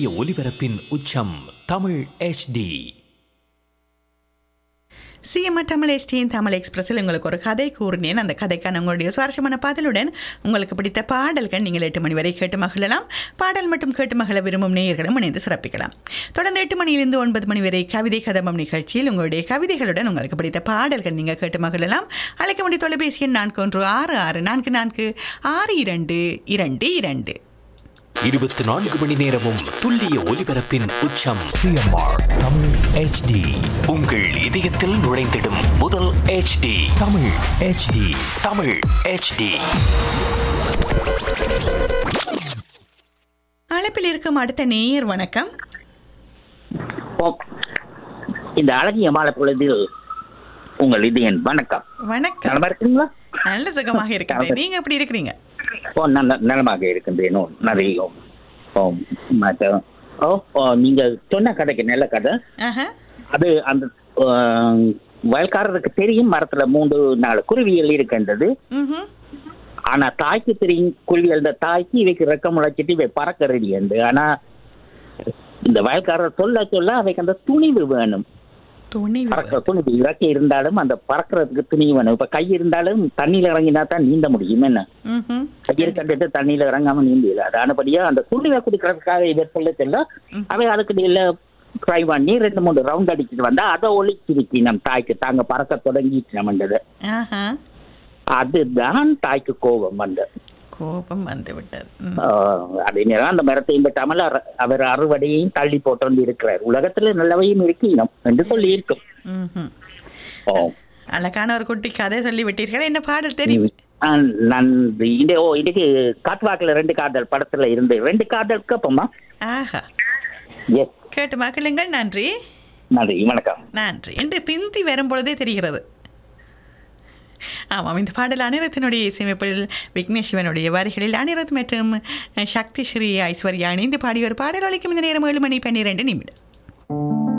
துல்லிய ஒலிபரப்பின் உச்சம் தமிழ் HD சிஎம்ஆர் தமிழ் எஸ்டியின் தமிழ் எக்ஸ்பிரஸில் உங்களுக்கு ஒரு கதை கூறினேன் அந்த கதைக்கான உங்களுடைய சுவாரஸ்யமான பதிலுடன் உங்களுக்கு பிடித்த பாடல்கள் நீங்கள் எட்டு மணி வரை கேட்டு மகிழலாம் பாடல் மட்டும் கேட்டு மகிழ விரும்பும் நேயர்களும் இணைந்து சிறப்பிக்கலாம் தொடர்ந்து எட்டு மணியிலிருந்து ஒன்பது மணி வரை கவிதை கதம்பம் நிகழ்ச்சியில் உங்களுடைய கவிதைகளுடன் உங்களுக்கு பிடித்த பாடல்கள் நீங்கள் கேட்டு மகிழலாம் அழைக்க வேண்டிய தொலைபேசி எண் நான்கு ஒன்று ஆறு ஆறு நான்கு நான்கு ஆறு இரண்டு இரண்டு இரண்டு இருபத்தி நான்கு மணி நேரமும் துல்லிய ஒலிபரப்பின் உச்சம் சிஎம்ஆர் தமிழ் HD உங்கள் இதயத்தில் நுழைந்திடும் முதல் HD Tamil HD Tamil HD அழைப்பில் இருக்கும் அடுத்த நேயர் வணக்கம் ஓ, இந்த அழகிய மாலை பொழுதில் உங்கள் இது என் வணக்கம் வணக்கம் நலமா இருக்கீங்களா நல்ல சுகமாக இருக்கிறேன் நீங்க எப்படி இருக்கிறீங்க ஓ நல்ல நலமாக இருக்கின்றேன் ஓ நிறைய ஓ மற்ற ஓ ஓ நீங்க சொன்ன கதைக்கு நல்ல கதை ஆஹா அது அந்த ஆஹ், வயல்காரருக்கு தெரியும் மரத்துல மூன்று நாலு குருவிகள் இருக்கின்றது ம்ஹும். ஆனா தாய்க்கு தெரியும் குருவிகள் இந்த தாய்க்கு இவைக்கு ரெக்கம் முளைச்சிட்டு இவை பறக்க ரெடி ஆனா இந்த வயல்காரர் சொல்ல சொல்ல அவைக்கு அந்த துணிவு வேணும் துணிவு பறக்கிற துணிவு இறக்கி இருந்தாலும் அந்த பறக்கிறதுக்கு துணி வேணும் இப்ப கை இருந்தாலும் தண்ணியில இறங்கினா தான் நீந்த முடியும் என்ன ம்ஹும். கையை கண்டுட்டு தண்ணியில இறங்காம நீந்த ஆனபடியா அந்த துணிவை குடிக்கிறதுக்காக இதை சொல்ல சொல்ல அவை அதுக்கு இல்ல ட்ரை பண்ணி ரெண்டு மூணு ரவுண்ட் அடிச்சுட்டு வந்தா அதை ஒழிச்சிருச்சு நம் தாய்க்கு தாங்க பறக்க தொடங்கிட்டு நம்மண்டது ஆஹா அதுதான் தாய்க்கு கோபம் வந்தது கோபம் வந்து விட்டது ம். ஆஹ் அதே நேரம் அந்த மரத்தையும் வெட்டாமல் அற- அவர் அறுவடையையும் தள்ளி போட்டு இருக்கிறார் உலகத்துல நல்லவையும் இருக்கணும் என்று சொல்லி இருக்கும் ம்ஹும். ஓ அழகான ஒரு குட்டி கதை சொல்லி விட்டீர்கள் என்ன பாடல் தெரியும் ஆ, நன்றி இந்த ஓ இதுக்கு காட்வாக்கில் ரெண்டு காதல் படத்துல இருந்து ரெண்டு காதலுக்கு அப்பமா ஆஹா எஸ் கேட்டு மக்களுங்கள் நன்றி நன்றி வணக்கம் நன்றி என்று பிந்தி வரும் பொழுதே தெரிகிறது ஆமாம் இந்த பாடல் அனிருத்தினுடைய இசையமைப்பில் விக்னேஷ் சிவனுடைய வரிகளில் அனிருத் மற்றும் சக்தி ஸ்ரீ ஐஸ்வர்யா இணைந்து பாடிய ஒரு பாடல் ஒலிக்கும் இந்த நேரம் ஏழு மணி பன்னிரெண்டு நிமிடம்